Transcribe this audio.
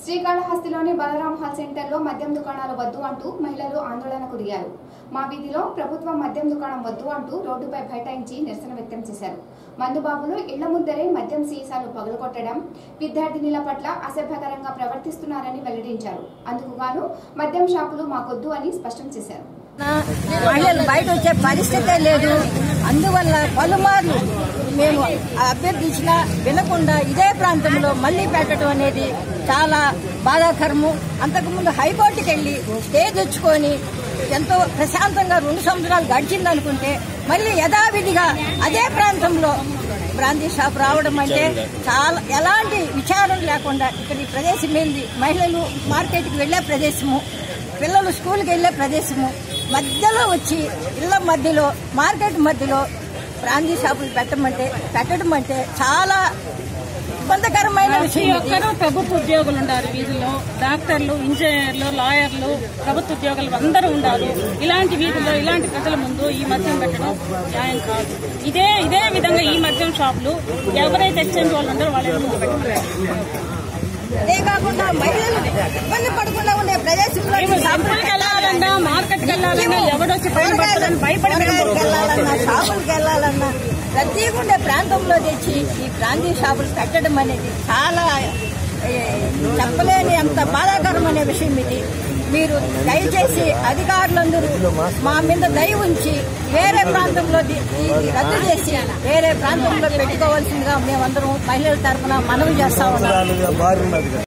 శ్రీకాళహస్తిలోని Balaram hall సెంటర్లో మద్యం దుకాణాలు వద్దు అంటూ మహిళలు ఆందోళనకు దిగారు మా వీధిలో ప్రభుత్వ మద్యం దుకాణం వద్దు అంటూ రోడ్డుపై బైఠాయించి నిరసన వ్యక్తం చేశారు మందుబాబులు ఇళ్ల ముందరే మద్యం సీసాలు పగలగొట్టడం విద్యార్థినిల పట్ల అసభ్యకరంగా ప్రవర్తిస్తున్నారని వెల్లడించారు అందుకుగాను మద్యం షాపులు మాకొద్దు అని స్పష్టం చేశారు మహిళలు బయట వచ్చే పరిస్థితే లేదు అందువల్ల పలుమార్లు మేము అభ్యర్థించినా వినకుండా ఇదే ప్రాంతంలో మళ్లీ పెట్టడం అనేది చాలా బాధాకరము అంతకుముందు హైకోర్టుకి వెళ్లి స్టే తెచ్చుకొని ఎంతో ప్రశాంతంగా రెండు సంవత్సరాలు గడిచిందనుకుంటే మళ్ళీ యథావిధిగా అదే ప్రాంతంలో బ్రాందీ షాప్ రావడం అంటే చాలా ఎలాంటి విచారం లేకుండా ఇక్కడ ఈ ప్రదేశం ఏంది మహిళలు మార్కెట్కి వెళ్లే ప్రదేశము పిల్లలు స్కూల్కి వెళ్లే ప్రదేశము మధ్యలో వచ్చి ఇళ్ల మధ్యలో మార్కెట్ మధ్యలో బ్రాందీ షాపులు పెట్టమంటే పెట్టడం అంటే చాలా ఇబ్బందికరమైన ప్రతి విషయం ఇది. ఒక్కరూ ప్రభుత్వ ఉద్యోగులు ఉండారు వీధుల్లో డాక్టర్లు ఇంజనీర్లు లాయర్లు ప్రభుత్వ ఉద్యోగులు అందరూ ఉండాలి ఇలాంటి వీధుల్లో ఇలాంటి ప్రజల ముందు ఈ మద్యం పెట్టడం న్యాయం కాదు ఇదే ఇదే విధంగా ఈ మద్యం షాపులు ఎవరైతే ఎక్స్చేంజ్ వాళ్ళు ఉంటారో వాళ్ళ ముందు పెట్టారు అదే కాకుండా మహిళలు ఇబ్బంది పడకుండా ఉండే ప్రదేశంలో ఈ షాపులు టెంపుల్కి వెళ్ళాలన్నా మార్కెట్కి వెళ్ళాలన్నా ఎవడొచ్చి పైన పడతాడని భయపడి కూరగాయలకు వెళ్ళాలన్నా షాపులకు వెళ్ళాలన్నా ప్రతి ఉండే ప్రాంతంలో తెచ్చి ఈ ప్రాంతీయ షాపులు పెట్టడం అనేది చాలా ఏ, చెప్పలేని అంత బాధాకరమైన విషయం ఇది మీరు దయచేసి అధికారులందరూ మా మీద దయ ఉంచి వేరే ప్రాంతంలో ది- ఇది రద్దు చేసి వేరే ప్రాంతంలో పెట్టుకోవాల్సిందిగా మేమందరం మహిళల తరఫున మనవి చేస్తా ఉన్నాం బాగున్నది